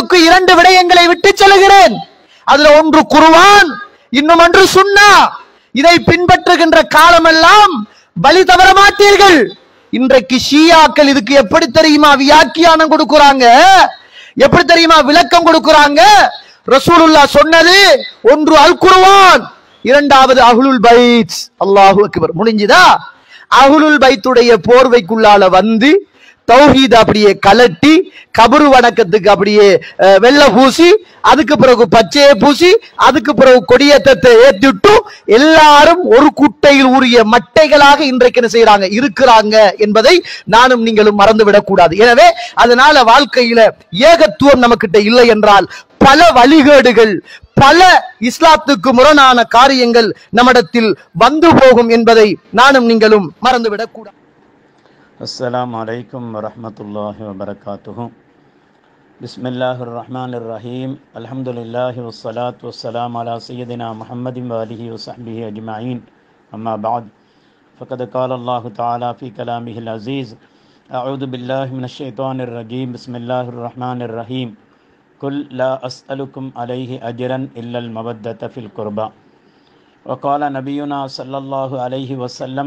உங்களுக்கு இரண்டு விடயங்களை விட்டு சொல்லுகிறேன் அதுல ஒன்று குருவான் இன்னும் ஒன்று சுன்னா இதை பின்பற்றுகின்ற காலமெல்லாம் பலி தவற மாட்டீர்கள் இன்றைக்கு ஷியாக்கள் இதுக்கு எப்படி தெரியுமா வியாக்கியானம் கொடுக்கறாங்க எப்படி தெரியுமா விளக்கம் கொடுக்கறாங்க ரசூலுல்லா சொன்னது ஒன்று அல் குர்ஆன் இரண்டாவது அஹ்லுல் பைத் அல்லாஹு அக்பர் முடிஞ்சுதா அஹ்லுல் பைத்துடைய போர்வைக்குள்ளால வந்து தௌஹீத் அப்படியே கலட்டி கபரு வணக்கத்துக்கு அப்படியே அஹ், வெள்ளை பூசி அதுக்கு பிறகு பச்சையை பூசி அதுக்கு பிறகு கொடியேற்றத்தை ஏத்திட்டு எல்லாரும் ஒரு குட்டையில் உரிய மட்டைகளாக இன்றைக்கு என்ன செய்யறாங்க இருக்கிறாங்க என்பதை நானும் நீங்களும் மறந்துவிடக் கூடாது எனவே அதனால வாழ்க்கையில ஏகத்துவம் நமக்கிட்ட இல்லை என்றால் பல வழிகேடுகள் பல இஸ்லாத்துக்கு முரணான காரியங்கள் நம்மிடத்தில் வந்து போகும் என்பதை நானும் நீங்களும் மறந்துவிடக் கூடாது السلام عليكم ورحمة الله وبركاته بسم الله الرحمن الرحيم الحمد لله والصلاة والسلام على سيدنا محمد وآله وصحبه أجمعين أما بعد فقد قال الله تعالى في كلامه العزيز أعوذ بالله من الشيطان الرجيم بسم الله الرحمن الرحيم قل لا أسألكم عليه أجرا إلا المودة في القربى وقال نبينا صلى الله عليه وسلم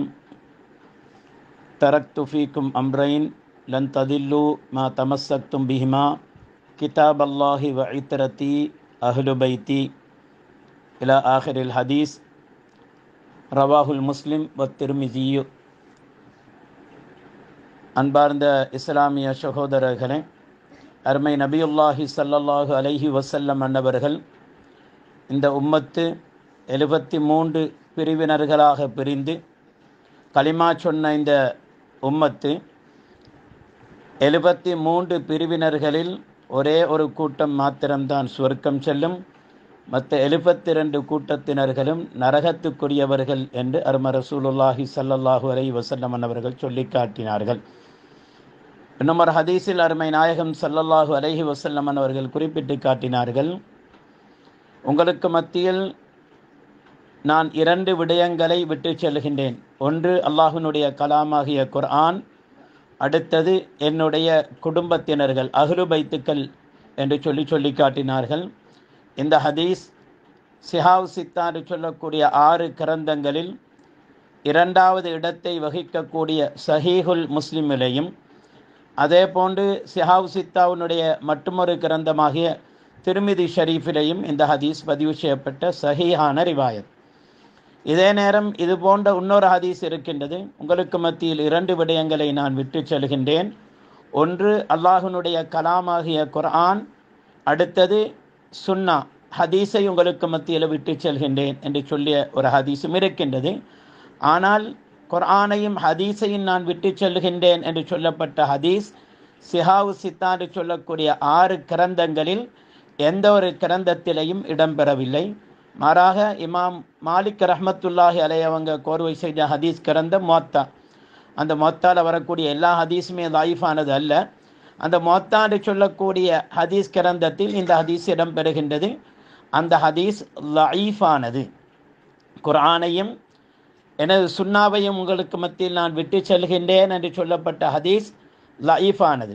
تركت فيكم أمرين لن تضلوا ما تمسكتم بهما كتاب الله وعترتي أهل بيتي إلى آخر الحديث رواه المسلم والترمذي அன்பார்ந்த இஸ்லாமிய சகோதரர்களே அருமை நபியுல்லாஹி ஸல்லல்லாஹு அலைஹி வஸல்லம் அன்னவர்கள் இந்த உம்மத்து எழுபத்தி மூன்று பிரிவினர்களாக பிரிந்து களிமா சொன்ன இந்த உம்மத்து எழுபத்தி மூன்று பிரிவினர்களில் ஒரே ஒரு கூட்டம் மாத்திரம்தான் சுவர்க்கம் செல்லும் மற்ற எழுபத்தி ரெண்டு கூட்டத்தினர்களும் நரகத்துக்குரியவர்கள் என்று அரும ரசூலுல்லாஹி ஸல்லல்லாஹு அலைஹி வஸல்லம் அவர்கள் சொல்லி காட்டினார்கள் இன்னும் ஒரு ஹதீஸில் அருமை நாயகம் ஸல்லல்லாஹு அலைஹி வஸல்லம் அவர்கள் குறிப்பிட்டு காட்டினார்கள் உங்களுக்கு மத்தியில் நான் இரண்டு விடயங்களை விட்டு செல்கின்றேன் ஒன்று அல்லாஹ்வினுடைய கலாமாகிய குர்ஆன் அடுத்தது என்னுடைய குடும்பத்தினர்கள் அஹ்லு பைத்துக்கள் என்று சொல்லி சொல்லி காட்டினார்கள் இந்த ஹதீஸ் சிஹாவ் சித்தா என்று சொல்லக்கூடிய ஆறு கிரந்தங்களில் இரண்டாவது இடத்தை வகிக்கக்கூடிய சஹீஹுல் முஸ்லிமிலையும் அதே போன்று சிஹாவ் சித்தாவினுடைய மற்றொரு கிரந்தமாகிய திருமிதி ஷரீஃபிலையும் இந்த ஹதீஸ் பதிவு செய்யப்பட்ட சஹீஹான ரிவாயத் இதே நேரம் இது போன்ற இன்னொரு ஹதீஸ் இருக்கின்றது உங்களுக்கு மத்தியில் இரண்டு விடயங்களை நான் விட்டு செல்கின்றேன் ஒன்று அல்லாஹ்வினுடைய கலாமாகிய குர்ஆன் அடுத்தது சுன்னா ஹதீஸை உங்களுக்கு மத்தியில் விட்டு செல்கின்றேன் என்று சொல்லிய ஒரு ஹதீஸும் இருக்கின்றது ஆனால் குர்ஆனையும் ஹதீஸையும் நான் விட்டு செல்கின்றேன் என்று சொல்லப்பட்ட ஹதீஸ் சிஹாவு சித்தா என்று சொல்லக்கூடிய ஆறு கிரந்தங்களில் எந்த ஒரு கிரந்தத்திலையும் இடம்பெறவில்லை மாறாக இமாம் மாலிக் ரஹ்மத்துல்லாஹி அலை அவங்க கோர்வை செய்த ஹதீஸ் கிரந்த மொத்தா அந்த மொத்தால வரக்கூடிய எல்லா ஹதீஸுமே லாயிஃபானது அல்ல அந்த மொத்தாண்டு சொல்லக்கூடிய ஹதீஸ் கிரந்தத்தில் இந்த ஹதீஸ் இடம்பெறுகின்றது அந்த ஹதீஸ் லாயிஃபானது குர்ஆனையும் எனது சுன்னாவையும் உங்களுக்கு மத்தியில் நான் விட்டு செல்கின்றேன் என்று சொல்லப்பட்ட ஹதீஸ் லாயிஃபானது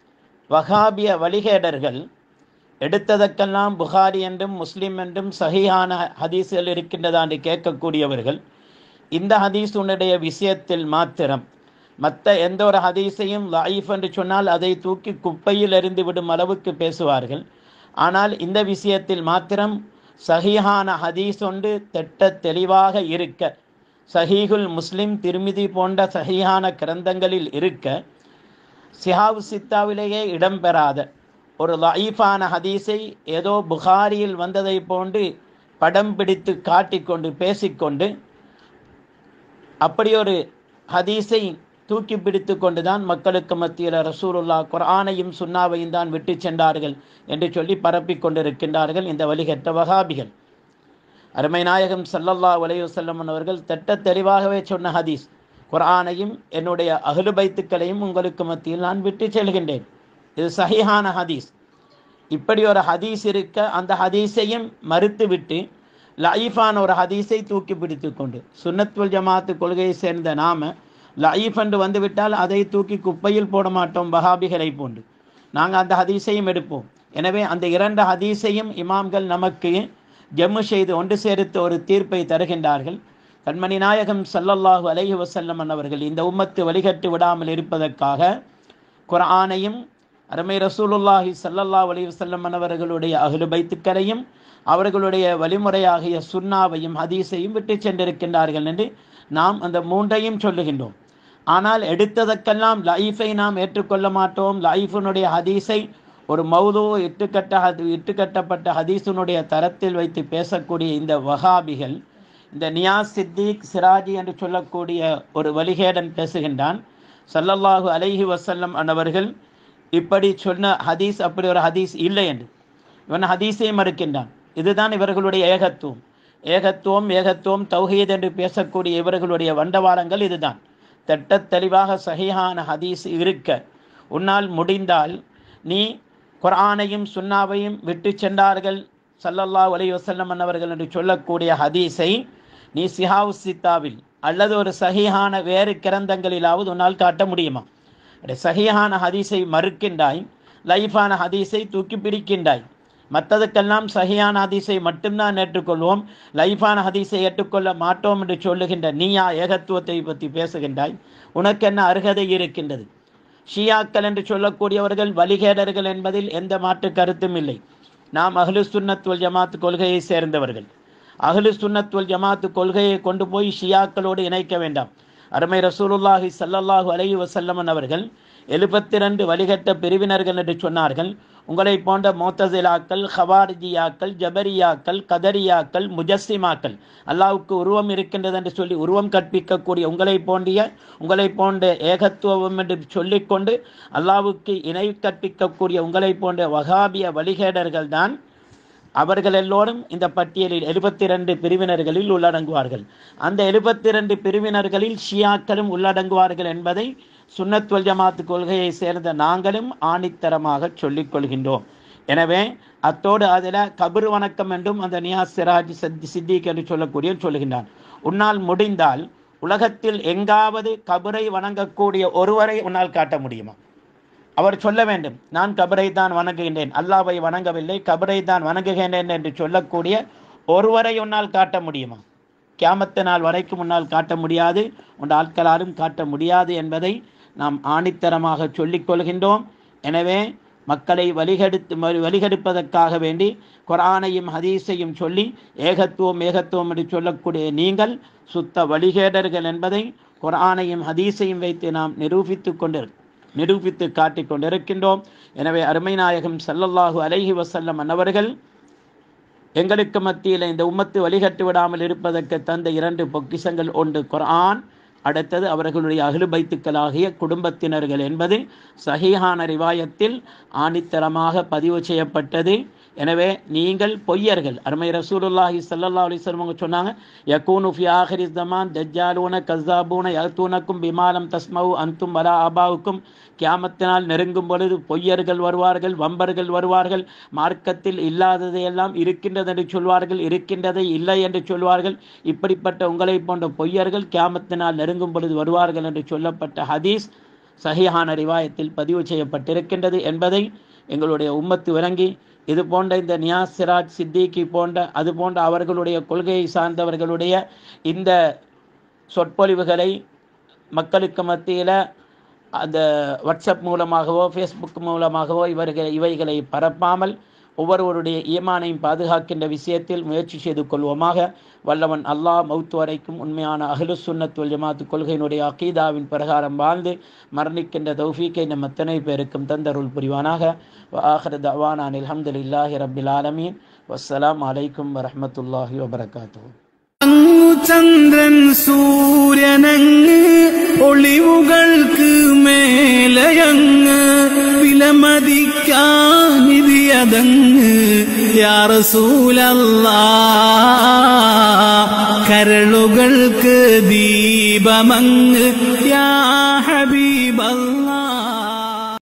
வஹாபிய வழிகேடர்கள் எடுத்ததற்கெல்லாம் புகாரி என்றும் முஸ்லிம் என்றும் சஹீஹான ஹதீஸ்கள் இருக்கின்றதா என்று கேட்கக்கூடியவர்கள் இந்த ஹதீஸ் உன்னுடைய விஷயத்தில் மாத்திரம் மற்ற எந்த ஒரு ஹதீஸையும் லாயிஃப் என்று சொன்னால் அதை தூக்கி குப்பையில் எறிந்து விடும் அளவுக்கு பேசுவார்கள் ஆனால் இந்த விஷயத்தில் மாத்திரம் சஹீஹான ஹதீஸ் ஒன்று திட்ட தெளிவாக இருக்க சஹீகுல் முஸ்லிம் திருமிதி போன்ற சஹீஹான கிரந்தங்களில் இருக்க சிஹாவு சித்தாவிலேயே இடம்பெறாத ஒரு லைஃபான ஹதீஸை ஏதோ புகாரியில் வந்ததை போன்று படம் பிடித்து காட்டிக்கொண்டு பேசிக்கொண்டு அப்படி ஒரு ஹதீஸை தூக்கி பிடித்து கொண்டுதான் மக்களுக்கு மத்தியில் ரசூலுல்லா குர்ஆனையும் சுன்னாவையும் தான் விட்டு சென்றார்கள் என்று சொல்லி பரப்பிக் கொண்டிருக்கின்றார்கள் இந்த வழிகட்ட வகாபிகள் அருமை நாயகம் சல்லல்லா உலையுசல்லம் அவர்கள் திட்ட தெளிவாகவே சொன்ன ஹதீஸ் குர்ஆனையும் என்னுடைய அகலு பைத்துக்களையும் உங்களுக்கு மத்தியில் நான் விட்டு செல்கின்றேன் இது சஹிஹான ஹதீஸ் இப்படி ஒரு ஹதீஸ் இருக்க அந்த ஹதீஸையும் மறுத்துவிட்டு லயீஃபான ஒரு ஹதீஸை தூக்கி பிடித்து கொண்டு சுன்னத்துல் ஜமாத்து கொள்கையை சேர்ந்த நாம லயீஃப் என்று வந்துவிட்டால் அதை தூக்கி குப்பையில் போட மாட்டோம் வஹாபிகளை போன்று நாங்கள் அந்த ஹதீஸையும் எடுப்போம் எனவே அந்த இரண்டு ஹதீஸையும் இமாம்கள் நமக்கு ஜம்மு செய்து ஒன்று சேர்த்து ஒரு தீர்ப்பை தருகின்றார்கள் கண்மணி நாயகம் ஸல்லல்லாஹு அலைஹி வஸல்லம் அவர்கள் இந்த உம்மத்து வழிகட்டு விடாமல் இருப்பதற்காக குர்ஆனையும் அருமை ரசூலுல்லாஹி ஸல்லல்லாஹு அலைஹி வஸல்லம் அவர்களுடைய அஹ்லு பைத்துக்களையும் அவர்களுடைய வழிமுறையாகிய சுன்னாவையும் ஹதீஸையும் விட்டு சென்றிருக்கின்றார்கள் என்று நாம் அந்த மூன்றையும் சொல்லுகின்றோம் ஆனால் எடுத்ததற்கெல்லாம் லைஃபை நாம் ஏற்றுக்கொள்ள மாட்டோம் லைஃபினுடைய ஹதீஸை ஒரு மௌது இட்டுக்கட்ட ஹதி இட்டுக்கட்டப்பட்ட ஹதீஸினுடைய தரத்தில் வைத்து பேசக்கூடிய இந்த வஹாபிகள் இந்த நியாஸ் சித்திக் சிராஜி என்று சொல்லக்கூடிய ஒரு வழிகேடன் பேசுகின்றான் ஸல்லல்லாஹு அலைஹி வஸல்லம் அன்னவர்கள் இப்படி சொன்ன ஹதீஸ் அப்படி ஒரு ஹதீஸ் இல்லை என்று இவன் ஹதீஸை மறுக்கின்றான் இதுதான் இவர்களுடைய ஏகத்துவம் ஏகத்துவம் ஏகத்துவம் தௌஹீத் என்று பேசக்கூடிய இவர்களுடைய வண்டவாளங்கள் இதுதான் திட்டத் தெளிவாக சஹீஹான ஹதீஸ் இருக்க உன்னால் முடிந்தால் நீ குர்ஆனையும் சுன்னாவையும் விட்டு சென்றார்கள் ஸல்லல்லாஹு அலைஹி வஸல்லம் அன்னவர்கள் என்று சொல்லக்கூடிய ஹதீஸை நீ சிஹாவு சித்தாவில் அல்லது ஒரு சஹீஹான வேறு கிரந்தங்களிலாவது உன்னால் காட்ட முடியுமா அப்படி சஹீஹான ஹதீஸை மறுக்கின்றாய் லைஃபான ஹதீஸை தூக்கி பிடிக்கின்றாய் மற்றதுக்கெல்லாம் சஹியான ஹதீஸை மட்டும்தான் ஏற்றுக்கொள்வோம் லைஃபான ஹதீஸை ஏற்றுக்கொள்ள மாட்டோம் என்று சொல்லுகின்ற நீயா ஏகத்துவத்தை பற்றி பேசுகின்றாய் உனக்கு என்ன அருகதை இருக்கின்றது ஷியாக்கள் என்று சொல்லக்கூடியவர்கள் வழிகேடர்கள் என்பதில் எந்த மாற்று கருத்தும் இல்லை நாம் அஹ்லு சுன்னத் வல் ஜமாத் கொள்கையை சேர்ந்தவர்கள் அஹ்லு சுன்னத் வல் ஜமாத் கொள்கையை கொண்டு போய் ஷியாக்களோடு இணைக்க வேண்டாம் அருமை ரசூலுல்லாஹி ஸல்லல்லாஹு அலைஹி வஸல்லம் அவர்கள் எழுபத்தி ரெண்டு வழிகட்ட பிரிவினர்கள் என்று சொன்னார்கள் உங்களை போன்ற மோத்தசிலாக்கள் ஹவாரிஜியாக்கள் ஜபரியாக்கள் கதரியாக்கள் முஜஸ்ஸிமாக்கள் அல்லாவுக்கு உருவம் இருக்கின்றது என்று சொல்லி உருவம் கற்பிக்கக்கூடிய உங்களை போன்றிய உங்களை போன்ற ஏகத்துவம் என்று சொல்லிக்கொண்டு அல்லாவுக்கு இணை கற்பிக்கக்கூடிய உங்களை போன்ற வகாபிய வழிகேடர்கள் தான் அவர்கள் எல்லோரும் இந்த பட்டியலில் எழுபத்தி ரெண்டு பிரிவினர்களில் உள்ளடங்குவார்கள் அந்த எழுபத்தி ரெண்டு பிரிவினர்களில் ஷியாக்களும் உள்ளடங்குவார்கள் என்பதை சுன்னத்வல் ஜமாத் கொள்கையை சேர்ந்த நாங்களும் ஆணித்தரமாக சொல்லிக் கொள்கின்றோம் எனவே அத்தோடு அதில் கபர் வணக்கம் என்றும் அந்த நியாஸ் சிராஜ் சத் சித்திக் என்று சொல்லக்கூடிய சொல்லுகின்றான் உன்னால் முடிந்தால் உலகத்தில் எங்காவது கபரை வணங்கக்கூடிய ஒருவரை உன்னால் காட்ட முடியுமா அவர் சொல்ல வேண்டும் நான் கபரை தான் வணங்குகின்றேன் அல்லாவை வணங்கவில்லை கபரை தான் வணங்குகின்றேன் என்று சொல்லக்கூடிய ஒருவரை உன்னால் காட்ட முடியுமா கியாமத்து நாள் வரைக்கும் முன்னால் காட்ட முடியாது உன் ஆட்களாலும் காட்ட முடியாது என்பதை நாம் ஆணித்தரமாக சொல்லிக் கொள்கின்றோம் எனவே மக்களை வழிகெடுத்து ம- வழிகெடுப்பதற்காக வேண்டி குர்ஆனையும் ஹதீஸையும் சொல்லி ஏகத்துவம் ஏகத்துவம் என்று சொல்லக்கூடிய நீங்கள் சுத்த வழிகேடர்கள் என்பதை குர்ஆனையும் ஹதீஸையும் வைத்து நாம் நிரூபித்து கொண்டு நிரூபித்து காட்டிக் கொண்டிருக்கின்றோம் எனவே அருமை நாயகம் ஸல்லல்லாஹு அலைஹி வஸல்லம் அன்னவர்கள் எங்களுக்கு மத்தியில் இந்த உம்மத்து வழிகட்டு விடாமல் இருப்பதற்கு தந்த இரண்டு பொக்கிஷங்கள் ஒன்று குர்ஆன் அடுத்தது அவர்களுடைய அகலு பைத்துக்களாகிய குடும்பத்தினர்கள் என்பது சஹீஹான ரிவாயத்தில் ஆணித்தரமாக பதிவு செய்யப்பட்டது எனவே நீங்கள் பொய்யர்கள் அருமை ரசூலுல்லாஹி ஸல்லல்லாஹு அலைஹி வஸல்லம் அவங்க சொன்னாங்க யகூனு ஃபி ஆஹிரி ஸமான் தஜ்ஜாலூன கஸாபூன யஅத்தூனக்கும் பிமாலம் தஸ்மவு அன்தும் வலா ஆபாவுக்கும் கியாமத்தினால் நெருங்கும் பொழுது பொய்யர்கள் வருவார்கள் வம்பர்கள் வருவார்கள் மார்க்கத்தில் இல்லாததையெல்லாம் இருக்கின்றது என்று சொல்வார்கள் இருக்கின்றதை இல்லை என்று சொல்வார்கள் இப்படிப்பட்ட உங்களை போன்ற பொய்யர்கள் கியாமத்தினால் நெருங்கும் பொழுது வருவார்கள் என்று சொல்லப்பட்ட ஹதீஸ் சஹீஹான ரிவாயத்தில் பதிவு செய்யப்பட்டிருக்கின்றது என்பதை எங்களுடைய உம்மத்து விளங்கி இது போன்ற இந்த நியாஸ் சிராஜ் சித்திகி போன்ற அது போன்ற அவர்களுடைய கொள்கையை சார்ந்தவர்களுடைய இந்த சொற்பொழிவுகளை மக்களுக்கு மத்தியில் அந்த வாட்ஸ்அப் மூலமாகவோ ஃபேஸ்புக் மூலமாகவோ இவர்கள் இவைகளை பரப்பாமல் ஒவ்வொருவருடைய ஈமானையும் பாதுகாக்கின்ற விஷயத்தில் முயற்சி செய்து கொள்வோமாக வல்லவன் அல்லாஹ் மௌத்து வரைக்கும் உண்மையான அஹ்லு சுன்னத் வல் ஜமாத் கொள்கையினுடைய அகீதாவின் பிரகாரம் வாழ்ந்து மரணிக்கின்ற தௌஃபீக்கை நம் அத்தனை பேருக்கும் தந்தருள் புரிவானாக ஆஹர் தவானான் அல்ஹம்துலில்லாஹி ரப்பில் ஆலமீன் வஸ்ஸலாம் அலைக்கும் வரஹ்மத்துல்லாஹி வபரகாத்துஹு അങ്ങു ചന്ദ്രൻ സൂര്യനങ്ങ് ഒളിവുകൾക്ക് മേലയങ്ങ് വിലമതിക്കാനിതിയതങ്ങ് യാറസൂലല്ല കരളുകൾക്ക് ദീപമങ്ങ് യാ ഹബീബല്ല